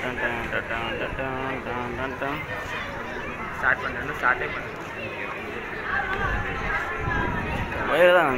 Ton டன் டன் டன் டன் டன் டன் டன் டன். ஸ்டார்ட் பண்ணுறேன் ஸ்டார்ட்டே பண்ணுறேன் வயிறு தான்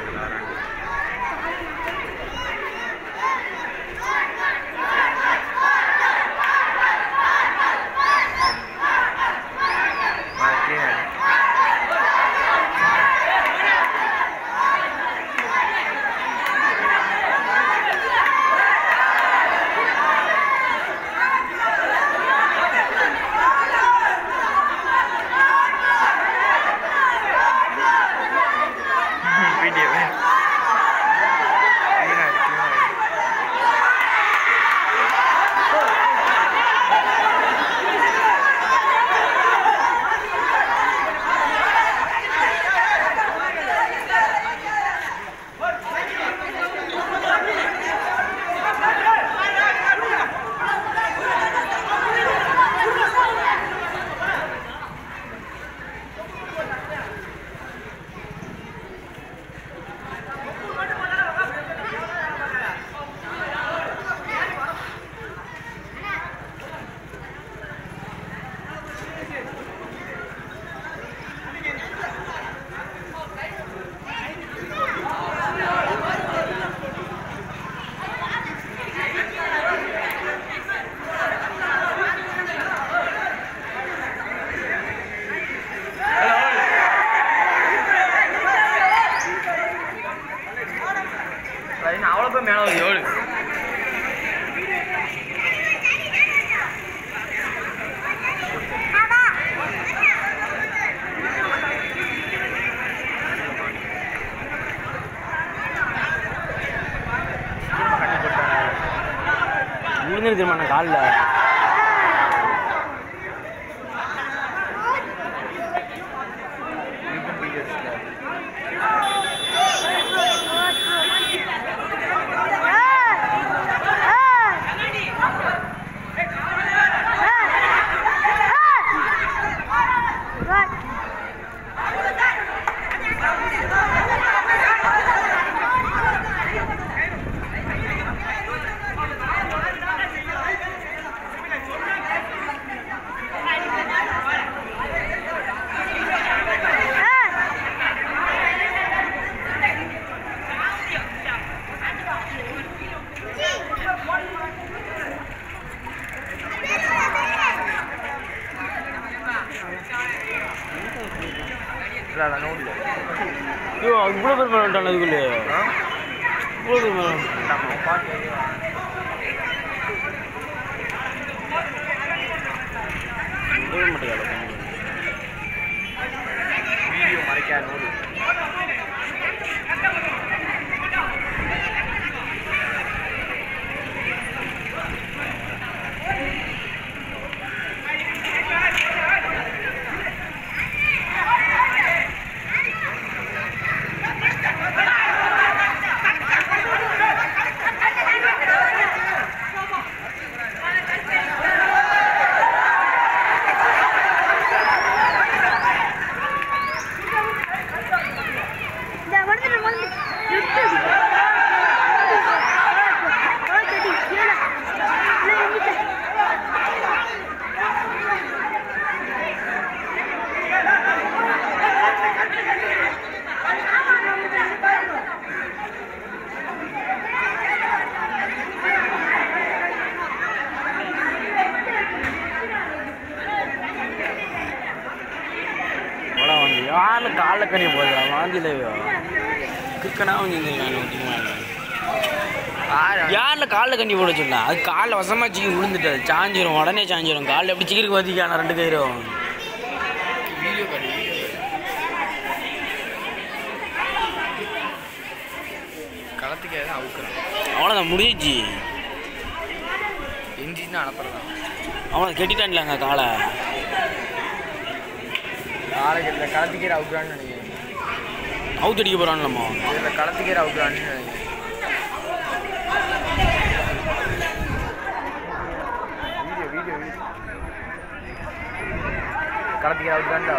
வீடியோ அவ்வளோ போய் மேலே ஒரு ஏழு முடிஞ்சிரு தெரியுமா நான் காலில் இல்லை அதான் நோடில் ஐயோ இவ்வளோ பேர் மேலே வந்துட்டாங்க அதுக்குள்ளே இவ்வளோ பேர் மேலே விடவே மாட்டேங்கால வீடியோ மறைக்காத நோடு அவ்வளோ வந்து யாரில் காலில் கனி போகுது வாந்தியில் கிறுக்கனா வந்து யாரில் காலில் கண்ணி போட சொன்னா அது காலில் வசமாக சிக்கி விழுந்துட்டாது சாஞ்சிரும் உடனே சாஞ்சிரும் காலில் எப்படி சிக்கிருக்கு பார்த்திக்கான ரெண்டு கயிறும் வீடியோ கடி களத்துக்கு எதாவது அவுக்குறேன் அவ்வளோதான் முடிஞ்சிச்சு எஞ்சின்னு அனுப்புறதான் அவனை கெட்டிட்டான்லாங்க காலை நாளைக்கு இந்த களத்துக்கீரை அவுக்குறான்னு நினைக்கிறேன் அவுத்தடிக்க போகிறான்லம்மா இதில் களத்துக்கீரை அவுக்குறான்னு நினைக்கிறேன் வீடியோ வீடியோ வீடியோ களத்துக்கீரை அவுக்குறான்டா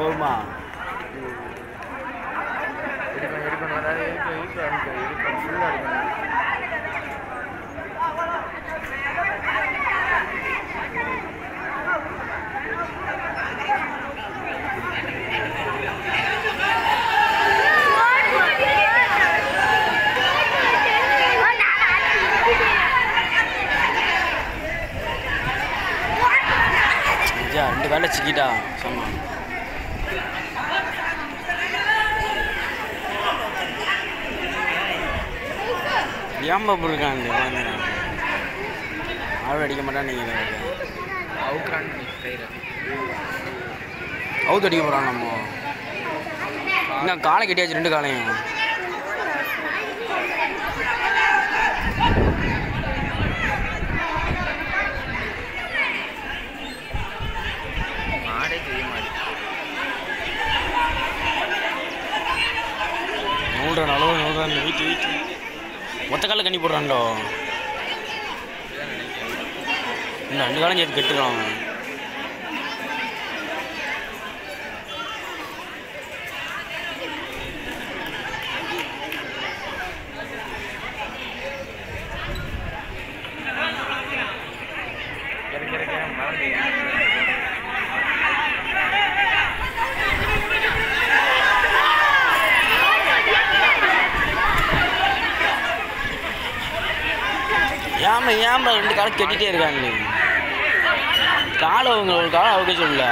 போகுமா எடுக்கணும் எடுக்கணும் அதாவது இருக்கு இருக்கு இருக்கு இருக்கு ஃபுல்லாக இருக்கணும் ஐயா ரெண்டு காலில் சிக்கிட்டா சமா ஏம்பா இருக்கான் இந்த குழந்தை ஆள் அடிக்க மாட்டான்னு நீங்கள் அவுக்குறான்னு கயிறு அவுத்து அடிக்க போகிறான் நம்ம இன்னும் காலை கட்டியாச்சு ரெண்டு காலையும் மாடே தெரிய மாட்டேங்குது நூல்றான் அளவு நூல்றான் வீட்டு வீட்டு ஒத்த காலில் கண்ணி போடுறான்டோ இதுதான் நினைக்கிறேன் இன்னும் ரெண்டு காலம் சேர்த்து கெட்டுக்கலாம் அவன் இறக்கி இறக்கி மறந்து ஏமா ஏமா ரெண்டு காலம் கெட்டிட்டே இருக்காங்க காலை அவங்க ஒரு காலம் அவுக்க சொல்லல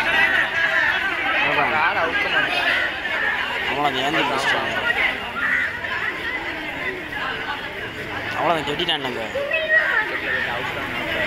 காரை அவுக்க மாட்டேன் அவளை அந்த ஏந்தி பிடிச்சிட்டாங்க அவளை அதை கெட்டிட்டானுங்க அவுக்குறாங்க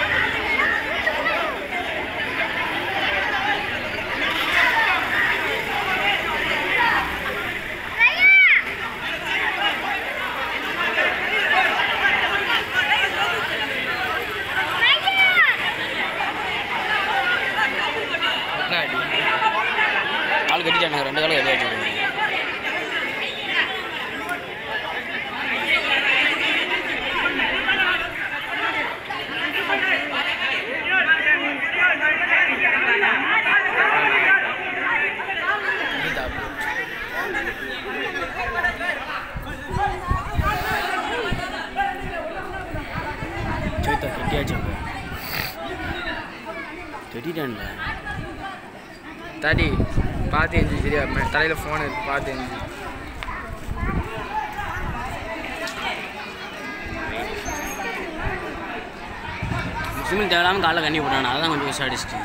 அடி கால் கட்டிட்டானுங்க ரெண்டு காலம் கட்டியாச்சு சோத்தா கட்டியாச்சு கட்டிட்டான்ல தாடி பார்த்து எழுந்து சரியா ம- தலையில ஃபோன் இருக்கு பார்த்து எழுந்து முஸ்லிம் தேவையில்லாமல் காலைல கண்ணி போட்டான் அதான் கொஞ்சம் விசாரிச்சிட்டு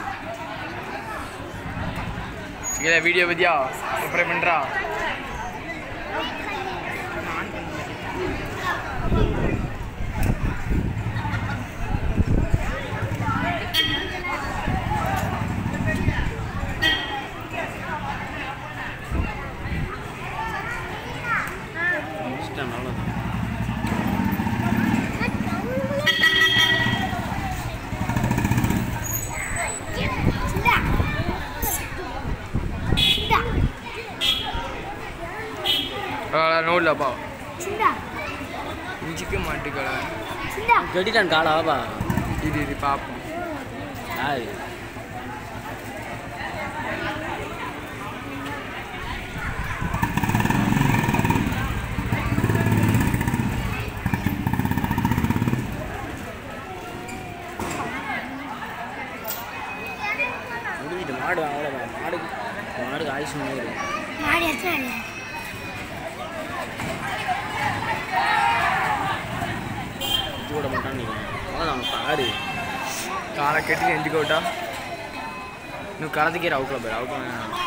கீழே வீடியோ பத்தியா அப்புறம் பண்ணுறா முடிச்சிட்டான் அவ்வளோதான் நோட்லப்பா இஞ்சிக்க மாட்டுக்கல கட்டிட்டான் காலை வாப்பா இது இது பார்ப்போம் யாரு முடிஞ்சிட்டு மாடு அவ்வளோதான் மாடுக்கு மாடுக்கு ஆயுசு மாதிரி மாடி எத்தனை இது கூட மாட்டான்னு அவ்வளோதான் பாரு కాల కెట్టి ఎంచుకోట నువ్వు కలదికి రావుకులో పోయి రావుకులో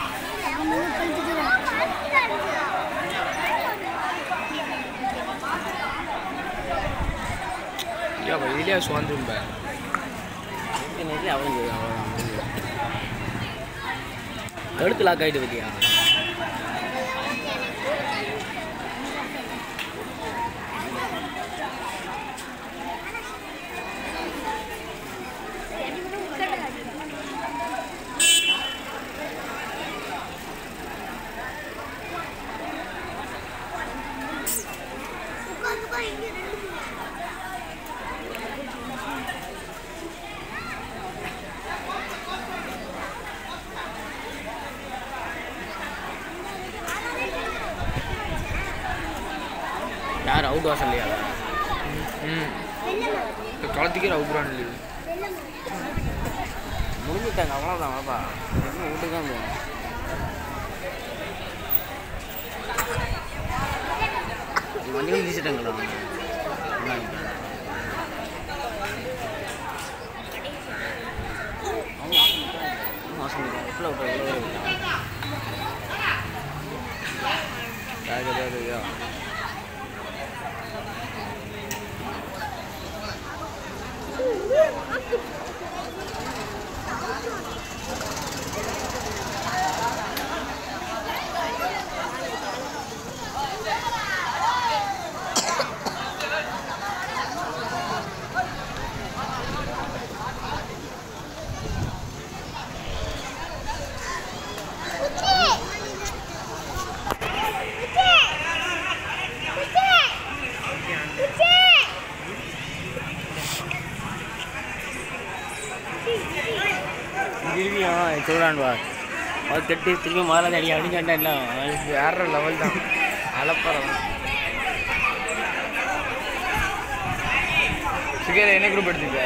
இல்லையா இதுலேயே சுவாந்துரும் பா இந்த நேரத்தில் அவளும் செய்யும் அவ்வளோதான் முடிஞ்சது. கழுத்து லாக் ஆகிட்டு பத்தியா அவுட் வாசல் இல்லையா ம் களத்துக்கீரை அவுக்குறான் இல்லையா முடிஞ்சுட்டாங்க அவ்வளோதான் வாப்பா இன்னும் வீட்டுக்கு தான் போகணும் வண்டிகள் வீசிட்டாங்களா மாசம் எவ்வளோ எவ்வளோ ஐயா திரும்பியும் சொல்கிறான் வா அது தட்டி திரும்பி முதல்ல அடி அப்படின்னு சொன்னா வேற லெவல் தான் அலப்பறம் சுகேர் என்ன குரூப் எடுத்துக்க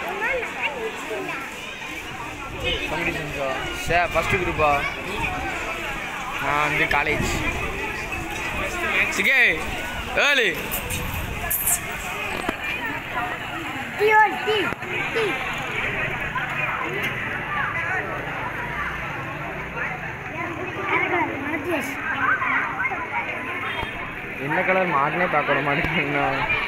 காம்படிஷன்ஸா சே ஃபஸ்ட்டு குரூப்பா நான் வந்து காலேஜ் சிகே ஏழு என்ன கலர் மாறினே பார்க்க விட மாட்டேங்குதுண்ணா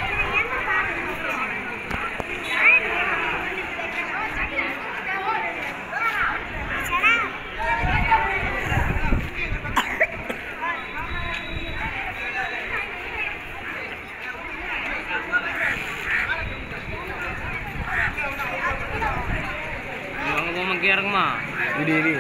அவங்க போமா இறங்குமா இடி இடி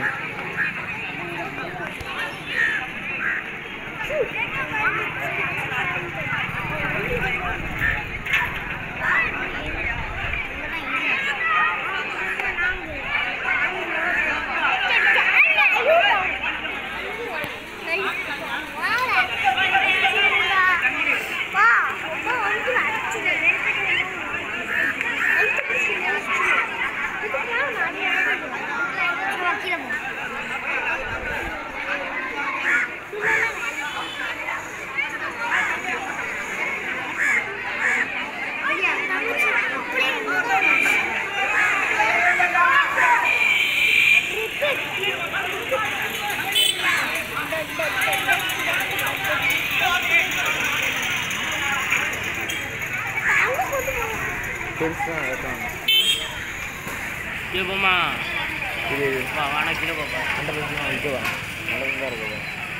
பெருசாக இருக்காங்க கீழே போமா இது இது வா வாடா கீழே போப்பா அந்த பக்கம் இது வா நல்லது தான் இருக்குது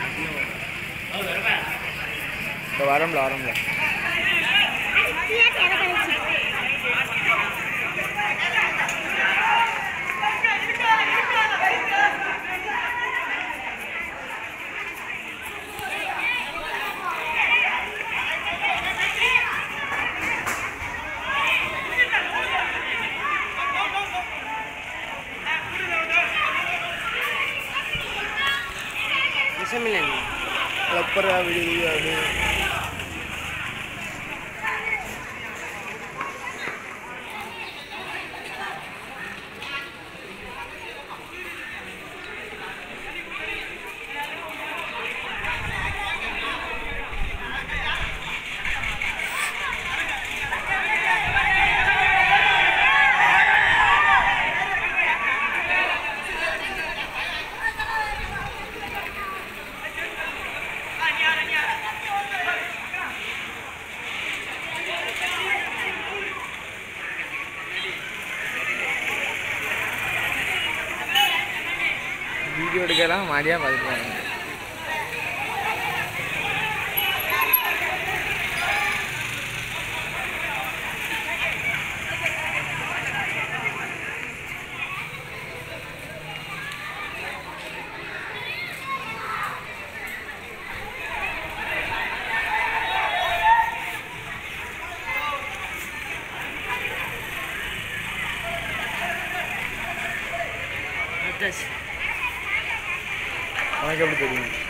இந்த வரம்ல வரம்ல விஷமில்லை லப்பரா விடுது அது வீடியோ எடுக்கலாம் மாதிரியா பார்த்துக்கலாம் உனக்கு எப்படி தெரியும்